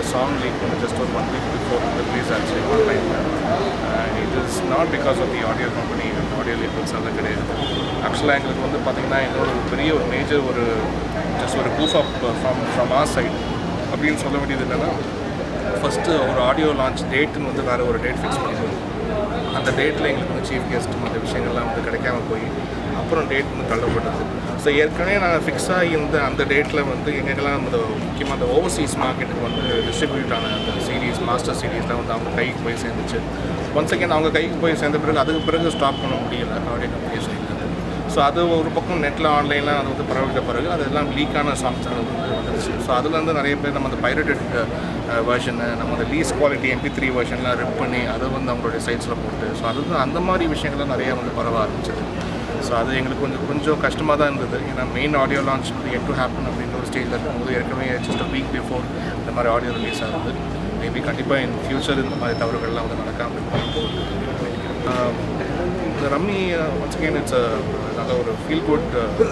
song leak வந்து just ஒரு one week before வந்து ரிலீஸ் ஆச்சு ஆன்லைனில் and it is not because of the audio company and audio labels எல்லாம் கிடையாது ஆக்சுவலாக எங்களுக்கு வந்து பார்த்திங்கன்னா இன்னொரு ஒரு பெரிய ஒரு மேஜர் ஒரு ஜஸ்ட் ஒரு proof of from from our side அப்படின்னு சொல்ல வேண்டியது என்னென்னா ஃபஸ்ட்டு ஒரு ஆடியோ லான்ச் டேட்டுன்னு வந்து வேறு ஒரு டேட் ஃபிக்ஸ் பண்ணிடுவோம் அந்த டேட்டில் எங்களுக்கு வந்து சீஃப் கெஸ்ட் மற்ற விஷயங்கள்லாம் வந்து கிடைக்காம போய் அப்புறம் டேட் வந்து தள்ளப்பட்டது ஸோ ஏற்கனவே நாங்கள் ஃபிக்ஸாக இருந்த அந்த டேட்டில் வந்து எங்கெங்கெல்லாம் அந்த முக்கியமாக அந்த ஓவர்சீஸ் மார்க்கெட்டுக்கு வந்து டிஸ்ட்ரிபியூட் ஆன அந்த சீரீஸ் மாஸ்டர் சீரீஸ்லாம் வந்து அவங்க கைக்கு போய் சேர்ந்துச்சு ஒன்ஸ் அகேன் அவங்க கைக்கு போய் சேர்ந்த பிறகு அதுக்கு பிறகு ஸ்டாப் பண்ண முடியல ஆடியோ கம்பெனி சைடில் ஸோ அது ஒரு பக்கம் நெட்டில் ஆன்லைனில் அது வந்து பரவிட்ட பிறகு அதெல்லாம் லீக்கான சாங்ஸ் அது வந்து வந்துருச்சு ஸோ அதில் வந்து நிறைய பேர் நம்ம அந்த பைரட்டட் வெர்ஷனு நம்ம அந்த லீஸ் குவாலிட்டி எம்பி த்ரீ வெர்ஷன்லாம் ரிப் பண்ணி அதை வந்து அவங்களுடைய சைட்ஸில் போட்டு ஸோ அது வந்து அந்த மாதிரி விஷயங்கள்லாம் நிறையா வந்து பரவ ஆரம்பிச்சது ஸோ அது எங்களுக்கு கொஞ்சம் கொஞ்சம் கஷ்டமாக தான் இருந்தது ஏன்னா மெயின் ஆடியோ லான்ச் வந்து எட் டு ஹேப்பன் அப்படின்ற ஒரு ஸ்டேஜில் இருக்கும்போது ஏற்கனவே ஜஸ்ட் வீக் பிஃபோர் இந்த மாதிரி ஆடியோ ரிலீஸ் ஆகுது மேபி கண்டிப்பாக இன் ஃபியூச்சர் இந்த மாதிரி தவறுகள்லாம் வந்து நடக்காமல் இருக்கும் ஆஹ் இந்த ரம்மி ஒன்ஸ் அகேன் இட்ஸ் நல்ல ஒரு ஃபீல் குட்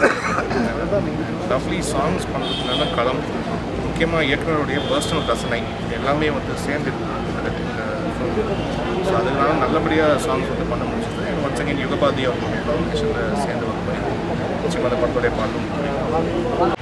லவ்லி சாங்ஸ் பண்ணுறதுக்கு நல்ல களம் முக்கியமாக இயக்குனருடைய பர்சனல் ரசனை இது எல்லாமே வந்து சேர்ந்து ஸோ அதனால நல்லபடியாக சாங்ஸ் வந்து பண்ண முடிஞ்சது ஒன்ஸ் அகேன் யுகபாதி அவங்களுடைய காம்பினேஷனில் சேர்ந்து ஒர்க் பண்ணி நிச்சயமாக அந்த படத்துடைய பாடலும்